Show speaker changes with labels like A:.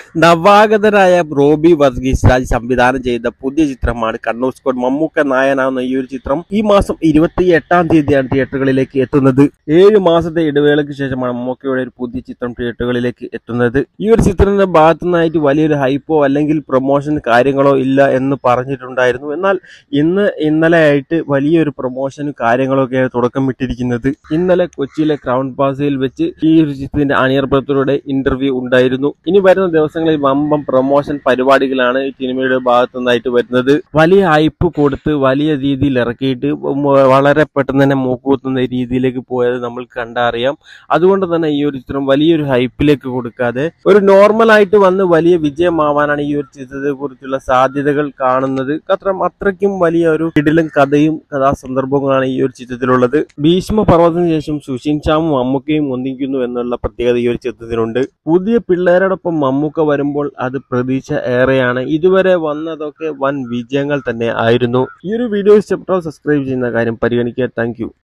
A: നവാഗതനായ റോബി വർഗീസ് രാജ് സംവിധാനം ചെയ്ത പുതിയ ചിത്രമാണ് കണ്ണൂർ സ്കോഡ് മമ്മൂക്ക നായനാവുന്ന ഈ ഒരു ചിത്രം ഈ മാസം ഇരുപത്തി എട്ടാം തീയതിയാണ് തിയേറ്ററുകളിലേക്ക് എത്തുന്നത് ഏഴ് മാസത്തെ ഇടവേളയ്ക്ക് ശേഷമാണ് മമ്മൂക്കയുടെ ഒരു പുതിയ ചിത്രം തിയേറ്ററുകളിലേക്ക് എത്തുന്നത് ഈ ഒരു ചിത്രത്തിന്റെ ഭാഗത്തു നിന്നായിട്ട് വലിയൊരു ഹൈപ്പോ അല്ലെങ്കിൽ പ്രൊമോഷൻ കാര്യങ്ങളോ ഇല്ല എന്ന് പറഞ്ഞിട്ടുണ്ടായിരുന്നു എന്നാൽ ഇന്ന് ഇന്നലെ ആയിട്ട് വലിയൊരു പ്രൊമോഷനും കാര്യങ്ങളൊക്കെയാണ് തുടക്കമിട്ടിരിക്കുന്നത് ഇന്നലെ കൊച്ചിയിലെ ക്രൗൺ പാസയിൽ വെച്ച് ഈ ഒരു ചിത്രത്തിന്റെ അണിയർപ്പത്തിലൂടെ ഇന്റർവ്യൂ ഉണ്ടായിരുന്നു ഇനി വരുന്ന ദിവസങ്ങളിൽ വമ്പം പ്രൊമോഷൻ പരിപാടികളാണ് ഈ സിനിമയുടെ ഭാഗത്തു നിന്നായിട്ട് വരുന്നത് വലിയ ഹൈപ്പ് കൊടുത്ത് വലിയ രീതിയിൽ ഇറക്കിയിട്ട് മ- വളരെ പെട്ടെന്ന് തന്നെ മൂക്കുകുത്തുന്ന രീതിയിലേക്ക് പോയത് നമ്മൾ കണ്ടറിയാം അതുകൊണ്ട് തന്നെ ഈ ഒരു ചിത്രം വലിയൊരു ഹൈപ്പിലേക്ക് കൊടുക്കാതെ ഒരു നോർമൽ ആയിട്ട് വന്ന് വലിയ വിജയമാവാനാണ് ഈ ഒരു ചിത്രത്തെ കുറിച്ചുള്ള സാധ്യതകൾ കാണുന്നത് അത്ര അത്രയ്ക്കും വലിയ ഒരു ഇടിലും കഥയും കഥാസന്ദർഭങ്ങളാണ് ഈ ഒരു ചിത്രത്തിലുള്ളത് ഭീഷ്മ പർവ്വതത്തിന് ശേഷം സുഷിൻ ശ്യാമും മമ്മൂക്കയും ഒന്നിക്കുന്നു എന്നുള്ള പ്രത്യേകത ഈ ഒരു ചിത്രത്തിനുണ്ട് പുതിയ പിള്ളേരോടൊപ്പം മമ്മൂക്ക വരുമ്പോൾ അത് പ്രതീക്ഷ ഏറെയാണ് ഇതുവരെ വന്നതൊക്കെ വൻ വിജയങ്ങൾ തന്നെ ആയിരുന്നു ഈ ഒരു വീഡിയോ ഇഷ്ടപ്പെട്ടോ സബ്സ്ക്രൈബ് ചെയ്യുന്ന കാര്യം പരിഗണിക്കുക താങ്ക്